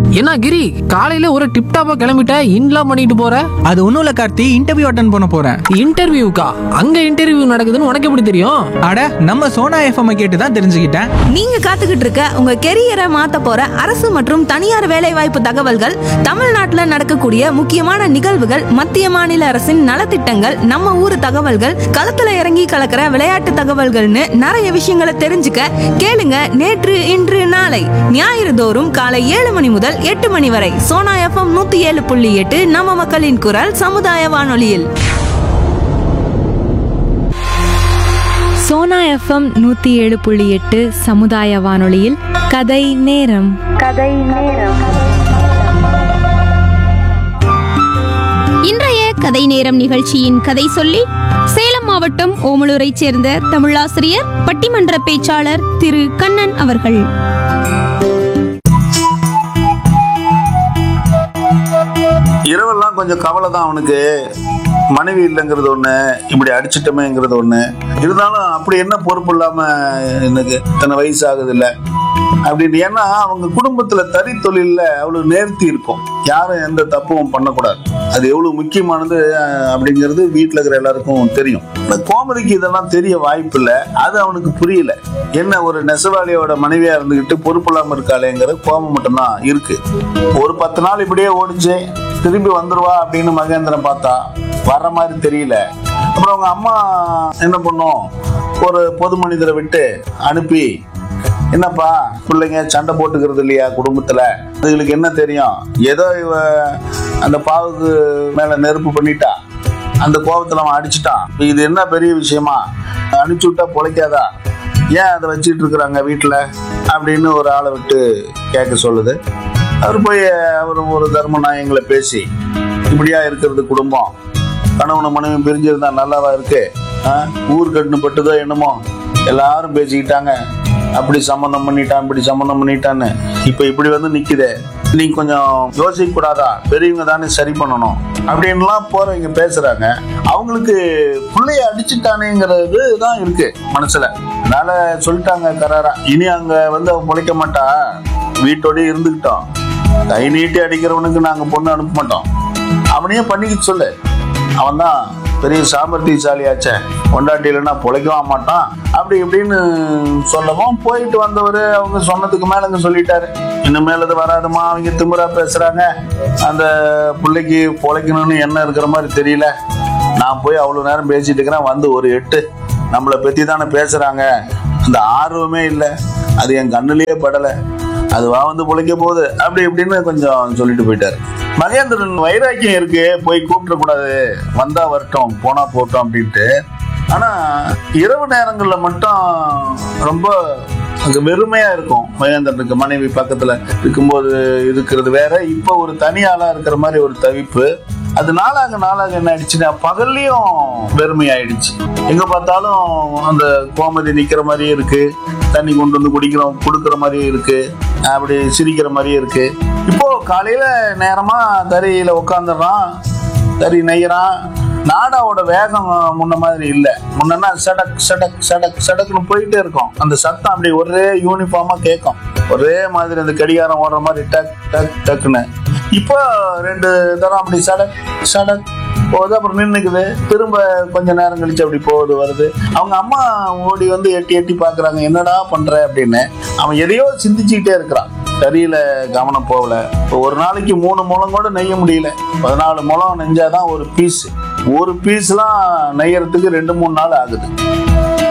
என்ன கிரி காலையில ஒரு டிப் டாப்பா கிளம்பிட்ட இன்லாம் பண்ணிட்டு போற அது ஒன்றும் இல்லை கார்த்தி இன்டர்வியூ அட்டன் பண்ண போகிறேன் இன்டர்வியூக்கா அங்க இன்டர்வியூ நடக்குதுன்னு உனக்கு எப்படி தெரியும் அட நம்ம சோனா எஃப்எம் கேட்டு தான் தெரிஞ்சுக்கிட்டேன் நீங்க காத்துக்கிட்டு இருக்க உங்க கெரியரை மாத்த போற அரசு மற்றும் தனியார் வேலைவாய்ப்பு தகவல்கள் தமிழ்நாட்டுல நடக்கக்கூடிய முக்கியமான நிகழ்வுகள் மத்திய மாநில அரசின் நலத்திட்டங்கள் நம்ம ஊர் தகவல்கள் களத்துல இறங்கி கலக்கிற விளையாட்டு தகவல்கள்னு நிறைய விஷயங்களை தெரிஞ்சுக்க கேளுங்க நேற்று இன்று நாளை ஞாயிறு தோறும் காலை ஏழு மணி முதல் எட்டு மணி வரை சோனா எஃப்எம் நூத்தி ஏழு புள்ளி எட்டு நம்ம மக்களின் குரல் சமுதாய வானொலியில் சோனா எஃப்எம் நூற்றி ஏழு புள்ளி எட்டு சமுதாய வானொலியில் கதை நேரம் இன்றைய கதை நேரம் நிகழ்ச்சியின் கதை சொல்லி சேலம் மாவட்டம் ஓமலூரைச் சேர்ந்த தமிழாசிரியர் பட்டிமன்ற பேச்சாளர் திரு கண்ணன் அவர்கள் இரவெல்லாம் கொஞ்சம் கவலை தான் அவனுக்கு மனைவி இல்லைங்கிறது ஒண்ணு இப்படி அடிச்சிட்டமேங்கிறது ஒண்ணு இருந்தாலும் அப்படி என்ன பொறுப்பு இல்லாம எனக்கு இத்தனை வயசு ஆகுது இல்ல அப்படின்னு ஏன்னா அவங்க குடும்பத்துல தறி தொழில்ல அவ்வளவு நேர்த்தி இருக்கும் யாரும் எந்த தப்பும் பண்ணக்கூடாது அது எவ்வளவு முக்கியமானது அஹ், அப்படிங்கிறது வீட்டுல இருக்கிற எல்லாருக்கும் தெரியும் இந்த கோமதிக்கு இதெல்லாம் தெரிய வாய்ப்பு இல்லை அது அவனுக்கு புரியல என்ன ஒரு நெசவாளியோட மனைவியா இருந்துகிட்டு பொறுப்பு இல்லாம இருக்காளேங்கிற கோபம் மட்டும்தான் இருக்கு ஒரு பத்து நாள் இப்படியே ஓடிச்சு திரும்பி வந்துருவா அப்படின்னு மகேந்திரன் பார்த்தா வர்ற மாதிரி தெரியல அப்புறம் அவங்க அம்மா என்ன பண்ணும் ஒரு பொது மனிதரை விட்டு அனுப்பி என்னப்பா பிள்ளைங்க சண்டை போட்டுக்கிறது இல்லையா குடும்பத்துல அதுகளுக்கு என்ன தெரியும் ஏதோ இவ அந்த பாவுக்கு மேல நெருப்பு பண்ணிட்டா அந்த கோபத்துல அவன் அடிச்சிட்டான் இது என்ன பெரிய விஷயமா அனுப்பிச்சு விட்டா பொழைக்காதா ஏன் அதை வச்சிட்டு இருக்கிறாங்க வீட்டுல அப்படின்னு ஒரு ஆளை விட்டு கேட்க சொல்லுது அவர் போய் அவர் ஒரு தர்ம நாயங்களை பேசி இப்படியா இருக்கிறது குடும்பம் கணவனை மனைவி பிரிஞ்சிருந்தா நல்லாவா இருக்கு ஆ? ஊர் கட்டுன்னு பட்டுதோ என்னமோ எல்லாரும் பேசிக்கிட்டாங்க அப்படி சம்மந்தம் பண்ணிட்டான் இப்படி சம்மந்தம் பண்ணிட்டான்னு இப்ப இப்படி வந்து நிக்குதே நீங்க கொஞ்சம் யோசிக்க கூடாதா பெரியவங்க தானே சரி பண்ணணும் அப்படின்லாம் போறவங்க பேசுறாங்க அவங்களுக்கு பிள்ளைய அடிச்சுட்டானேங்கிறது தான் இருக்கு மனசுல அதனால சொல்லிட்டாங்க கராரா இனி அங்க வந்து அவன் முளைக்க மாட்டா வீட்டோடய இருந்துக்கிட்டோம் கை நீட்டி அடிக்கிறவனுக்கு நாங்க பொண்ணு அனுப்ப மாட்டோம் அவனையே பண்ணிக்க சொல்லு அவன் தான் பெரிய சாமர்த்தியசாலியாச்சே பொண்டாட்டி இல்லைன்னா பொழைக்கவே மாட்டான் அப்படி இப்படின்னு சொல்லவும் போயிட்டு வந்தவர் அவங்க சொன்னதுக்கு மேலங்க சொல்லிட்டாரு இன்னும் மேலது வராதுமா அவங்க திமிரா பேசுறாங்க அந்த பிள்ளைக்கு பொழைக்கணும்னு என்ன இருக்கிற மாதிரி தெரியல நான் போய் அவ்வளவு நேரம் பேசிட்டு இருக்கிறேன் வந்து ஒரு எட்டு நம்மளை பத்தி தானே பேசுறாங்க அந்த ஆர்வமே இல்லை அது என் கண்ணுலயே படலை அதுவா வந்து பிழைக்க போகுது அப்படி இப்படின்னு கொஞ்சம் சொல்லிட்டு போயிட்டாரு மகேந்திரன் வைராக்கியம் இருக்கு போய் கூப்பிட கூடாது வந்தா வரட்டும் போனா போட்டோம் அப்படின்ட்டு ஆனா இரவு நேரங்கள்ல மட்டும் ரொம்ப அங்க வெறுமையா இருக்கும் மகேந்திரனுக்கு மனைவி பக்கத்துல இருக்கும்போது இருக்கிறது வேற இப்ப ஒரு தனி ஆளா இருக்கிற மாதிரி ஒரு தவிப்பு அது நாளாக நாளாக என்ன ஆயிடுச்சுன்னா பகல்லையும் வெறுமை ஆயிடுச்சு எங்க பார்த்தாலும் அந்த கோமதி நிக்கிற மாதிரியே இருக்கு தண்ணி கொண்டு வந்து குடிக்கிறோம் கொடுக்குற மாதிரியே இருக்கு அப்படி சிரிக்கிற மாதிரியே இருக்கு இப்போ காலையில நேரமா தறியில உட்காந்துடுறான் தறி நெய்யறான் நாடாவோட வேகம் முன்ன மாதிரி இல்லை முன்னா சடக் சடக் சடக் சடக்குன்னு போயிட்டே இருக்கும் அந்த சத்தம் அப்படி ஒரே யூனிஃபார்மா கேட்கும் ஒரே மாதிரி அந்த கடிகாரம் ஓடுற மாதிரி டக் டக் டக்குன்னு இப்போ ரெண்டு தரம் அப்படி சடக் சடக் போகுது அப்புறம் நின்னுக்குது திரும்ப கொஞ்ச நேரம் கழிச்சு அப்படி போகுது வருது அவங்க அம்மா ஓடி வந்து எட்டி எட்டி பாக்குறாங்க என்னடா பண்ற அப்படின்னு அவன் எதையோ சிந்திச்சுக்கிட்டே இருக்கிறான் கறியில கவனம் போகல இப்போ ஒரு நாளைக்கு மூணு முழம் கூட நெய்ய முடியல பதினாலு முழம் நெஞ்சாதான் ஒரு பீஸ் ஒரு பீஸ்லாம் நெய்யறதுக்கு ரெண்டு மூணு நாள் ஆகுது